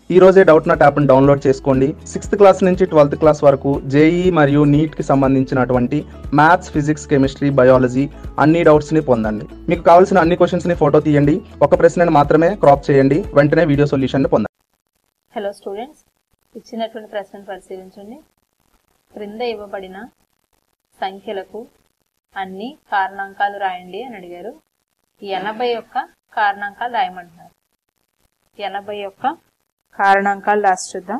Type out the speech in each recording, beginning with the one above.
ఈ రోజే Doubtnut యాప్ని డౌన్లోడ్ చేసుకోండి సిక్స్త్ క్లాస్ నుంచి ట్వెల్త్ క్లాస్ వరకు జేఈ మరియు నీట్కి సంబంధించినటువంటి మ్యాథ్స్ ఫిజిక్స్ కెమిస్ట్రీ బయాలజీ అన్ని డౌట్స్ని పొందండి మీకు కావాల్సిన అన్ని క్వశ్చన్స్ని ఫోటో తీయండి ఒక ప్రశ్నను మాత్రమే క్రాప్ చేయండి వెంటనే వీడియో సొల్యూషన్ని పొందండి హలో స్టూడెంట్స్ ఇచ్చినటువంటి ప్రశ్నను పరిశీలించండి క్రింద ఇవ్వబడిన సంఖ్యలకు అన్ని కారణాంకాలు రాయండి అని అడిగారు ఎనభై యొక్క కారణాంకాలు రాయమంటున్నారు ఎనభై యొక్క కారణాంకాలు రాసి చూద్దాం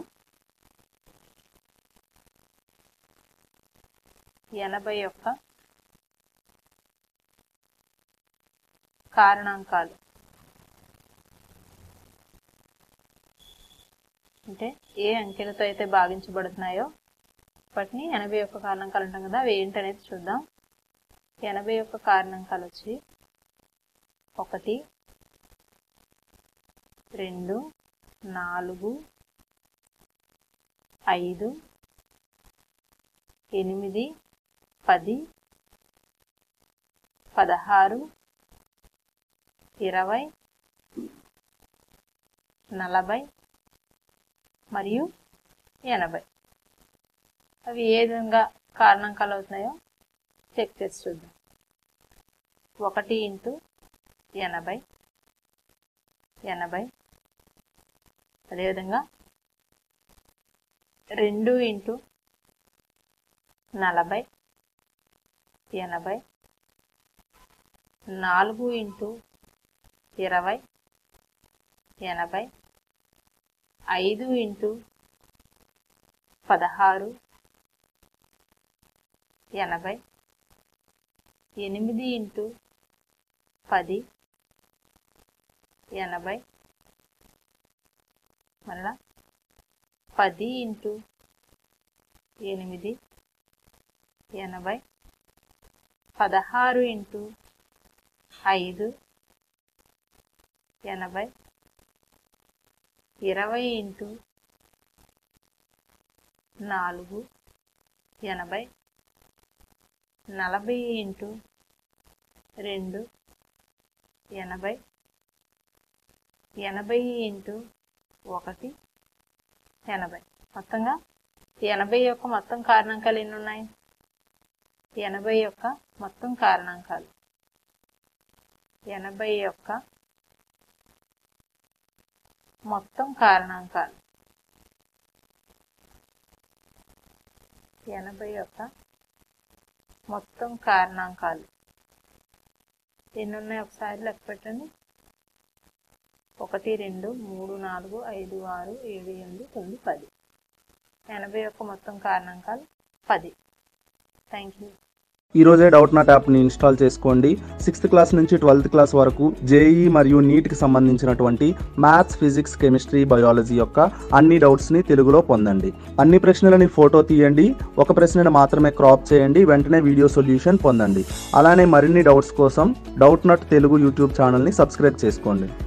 ఎనభై యొక్క కారణాంకాలు అంటే ఏ అంకెలతో అయితే భాగించబడుతున్నాయో వాటిని ఎనభై ఒక్క కారణాంకాలు అంటాం కదా అవి ఏంటనేది చూద్దాం ఎనభై ఒక్క కారణాంకాలు వచ్చి ఒకటి రెండు నాలుగు ఐదు ఎనిమిది పది పదహారు ఇరవై నలభై మరియు ఎనభై అవి ఏ విధంగా కారణాంకాలు అవుతున్నాయో చెక్ చేసి చూద్దాం ఒకటి ఇంటూ ఎనభై ఎనభై అదేవిధంగా రెండు ఇంటూ నలభై ఎనభై నాలుగు ఇంటూ ఇరవై ఎనభై ఐదు ఇంటూ పదహారు ఎనభై ఎనిమిది ఇంటూ పది ఎనభై మళ్ళా పది ఇంటూ ఎనిమిది ఎనభై పదహారు ఇంటూ ఐదు ఎనభై ఇరవై ఇంటూ నాలుగు ఎనభై నలభై ఇంటూ రెండు ఎనభై ఎనభై ఇంటూ ఒకటి ఎనభై మొత్తంగా ఎనభై యొక్క మొత్తం కారణాంకాలు ఎన్ని ఉన్నాయి ఎనభై యొక్క మొత్తం కారణాంకాలు ఎనభై యొక్క మొత్తం కారణాంకాలు ఎనభై యొక్క మొత్తం కారణాంకాలు ఎన్ని ఉన్నాయి ఒకసారి లెక్క పెట్టండి ఒకటి రెండు మూడు నాలుగు ఐదు ఆరు ఏడు ఎనిమిది తొమ్మిది పది ఎనభై యొక్క మొత్తం కారణాంకాలు పది థ్యాంక్ యూ ఈ రోజే డౌట్ నాట్ యాప్ని ఇన్స్టాల్ చేసుకోండి సిక్స్త్ క్లాస్ నుంచి ట్వెల్త్ క్లాస్ వరకు జేఈ మరియు నీట్కి సంబంధించినటువంటి మ్యాథ్స్ ఫిజిక్స్ కెమిస్ట్రీ బయాలజీ యొక్క అన్ని డౌట్స్ని తెలుగులో పొందండి అన్ని ప్రశ్నలని ఫోటో తీయండి ఒక ప్రశ్నను మాత్రమే క్రాప్ చేయండి వెంటనే వీడియో సొల్యూషన్ పొందండి అలానే మరిన్ని డౌట్స్ కోసం డౌట్ నాట్ తెలుగు యూట్యూబ్ ఛానల్ని సబ్స్క్రైబ్ చేసుకోండి